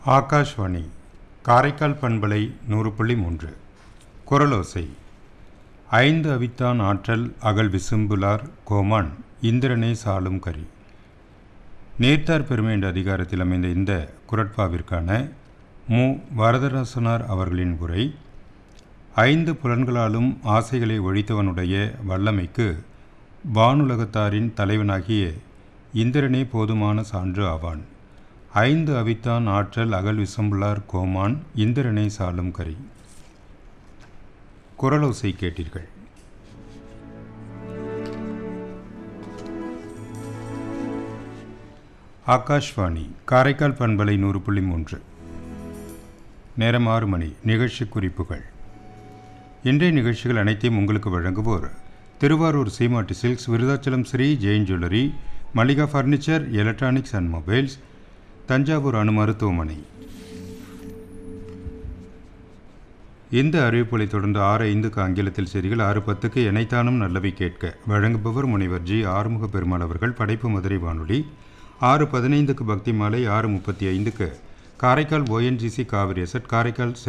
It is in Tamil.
ஆகாஷ்வாணி காரைக்கால் பண்பலை நூறு புள்ளி மூன்று குரலோசை ஐந்து அவித்தான் ஆற்றல் அகல் விசும்புலார் கோமான் இந்திரனே சாலும் கரி நேர்த்தார் பெருமை என்ற அதிகாரத்தில் அமைந்த இந்த குரட்பாவிற்கான மு வரதராசனார் அவர்களின் உரை ஐந்து புலன்களாலும் ஆசைகளை ஒழித்தவனுடைய வல்லமைக்கு வானுலகத்தாரின் தலைவனாகிய இந்திரனே போதுமான சான்று ஆவான் ஐந்து அவித்தான் ஆற்றல் அகல் விசம்புலார் கோமான் இந்திரனை சாலும் கரி குரலோசை கேட்டீர்கள் ஆகாஷ்வாணி காரைக்கால் பண்பலை நூறு புள்ளி மூன்று நேரம் ஆறு மணி நிகழ்ச்சி குறிப்புகள் இன்றைய நிகழ்ச்சிகள் அனைத்தையும் உங்களுக்கு வழங்குவோர் Thiruvarur Seematti silks Virudhachalam Shri Jain jewellery Mallika furniture electronics and mobiles Thanjavur அணு மருத்துவமனை இந்த அறிவிப்புகளை தொடர்ந்து ஆறு ஐந்துக்கு ஆங்கிலத்தில் செய்திகள் ஆறு பத்துக்கு எனைத்தானும் நல்லவை கேட்க வழங்குபவர் முனைவர் ஜி ஆறுமுக பெருமாள் அவர்கள் படைப்பு மதுரை வானொலி ஆறு பதினைந்துக்கு பக்தி மாலை ஆறு முப்பத்தி ஐந்துக்கு காரைக்கால் ஓஎன்ஜிசி காவிரி எசட் காரைக்கால்